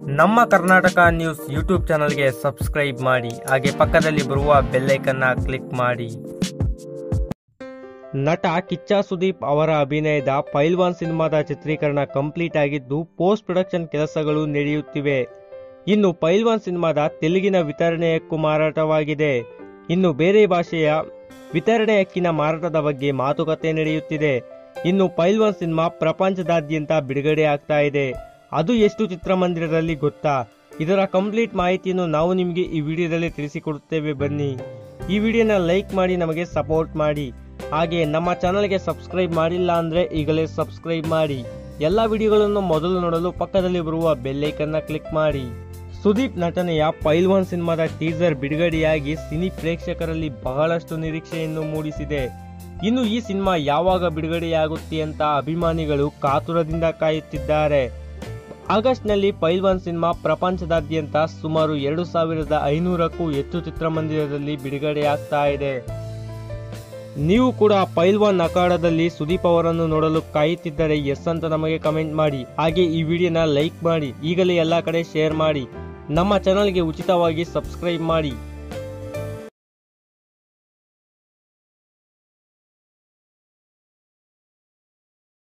ನಮ್ಮ Karnataka news YouTube ಚಾನಲ್ಗೆ subscribe ಮಾಡಿ ಹಾಗೆ ಪಕ್ಕದಲ್ಲಿ ಬರುವ ಬೆಲ್ಲೈಕನ್ನ ಕ್ಲಿಕ್ ಮಾಡಿ ನಟ ಕಿಚ್ಚ ಸುದೀಪ್ ಅವರ ಅಭಿನಯದ ಪೈಲ್ವಾನ್ ಸಿನಿಮಾದ ಚಿತ್ರೀಕರಣ ಕಂಪ್ಲೀಟ್ ಆಗಿದ್ದು ಪೋಸ್ಟ್ ಪ್ರೊಡಕ್ಷನ್ ಕೆಲಸಗಳು ನಡೆಯುತ್ತಿವೆ ಇನ್ನು ಪೈಲ್ವಾನ್ ಸಿನಿಮಾದ ತೆಲುಗಿನ ವಿತರಣೆ ಹಕ್ಕು ಮಾರಾಟವಾಗಿದೆ ಇನ್ನು ಬೇರೆ ಭಾಷೆಯ ವಿತರಣೆ ಹಕ್ಕಿನ ಮಾರಾಟದ ಬಗ್ಗೆ ಮಾತುಕತೆ ನಡೆಯುತ್ತಿದೆ ಇನ್ನು ಪೈಲ್ವಾನ್ ಸಿನಿಮಾ ಪ್ರಪಂಚದಾದ್ಯಂತ ಬಿಡುಗಡೆ ಆಗ್ತಾ ಇದೆ ಅದು ಎಷ್ಟು ಚಿತ್ರಮಂದಿರದಲ್ಲಿ ಗೊತ್ತಾ ಇದರ ಕಂಪ್ಲೀಟ್ ಮಾಹಿತಿಯನ್ನು ನಾವು ನಿಮಗೆ ಈ ವಿಡಿಯೋದಲ್ಲಿ ತಿಳಿಸಿಕೊಡುತ್ತೇವೆ ಬನ್ನಿ ಈ ವಿಡಿಯೋನ ಲೈಕ್ ಮಾಡಿ ನಮಗೆ ಸಪೋರ್ಟ್ ಮಾಡಿ ಹಾಗೆ ನಮ್ಮ ಚಾನಲ್ಗೆ ಸಬ್ಸ್ಕ್ರೈಬ್ ಮಾಡಿಲ್ಲ ಅಂದರೆ ಈಗಲೇ ಸಬ್ಸ್ಕ್ರೈಬ್ ಮಾಡಿ ಎಲ್ಲ ವಿಡಿಯೋಗಳನ್ನು ಮೊದಲು ನೋಡಲು ಪಕ್ಕದಲ್ಲಿ ಬರುವ ಬೆಲ್ಲೈಕನ್ನ ಕ್ಲಿಕ್ ಮಾಡಿ ಸುದೀಪ್ ನಟನೆಯ ಪೈಲ್ವಾನ್ ಸಿನಿಮಾದ ಟೀಸರ್ ಬಿಡುಗಡೆಯಾಗಿ ಸಿನಿ ಪ್ರೇಕ್ಷಕರಲ್ಲಿ ಬಹಳಷ್ಟು ನಿರೀಕ್ಷೆಯನ್ನು ಮೂಡಿಸಿದೆ ಇನ್ನು ಈ ಸಿನಿಮಾ ಯಾವಾಗ ಬಿಡುಗಡೆಯಾಗುತ್ತೆ ಅಂತ ಅಭಿಮಾನಿಗಳು ಕಾತುರದಿಂದ ಕಾಯುತ್ತಿದ್ದಾರೆ ಆಗಸ್ಟ್ನಲ್ಲಿ ಪೈಲ್ವಾನ್ ಸಿನಿಮಾ ಪ್ರಪಂಚದಾದ್ಯಂತ ಸುಮಾರು ಎರಡು ಸಾವಿರದ ಐನೂರಕ್ಕೂ ಹೆಚ್ಚು ಚಿತ್ರಮಂದಿರದಲ್ಲಿ ಬಿಡುಗಡೆಯಾಗ್ತಾ ಇದೆ ನೀವು ಕೂಡ ಪೈಲ್ವಾನ್ ಅಖಾಡದಲ್ಲಿ ಸುದೀಪ್ ಅವರನ್ನು ನೋಡಲು ಕಾಯುತ್ತಿದ್ದರೆ ಎಸ್ ಅಂತ ನಮಗೆ ಕಮೆಂಟ್ ಮಾಡಿ ಹಾಗೆ ಈ ವಿಡಿಯೋನ ಲೈಕ್ ಮಾಡಿ ಈಗಲೇ ಎಲ್ಲ ಕಡೆ ಶೇರ್ ಮಾಡಿ ನಮ್ಮ ಚಾನಲ್ಗೆ ಉಚಿತವಾಗಿ ಸಬ್ಸ್ಕ್ರೈಬ್ ಮಾಡಿ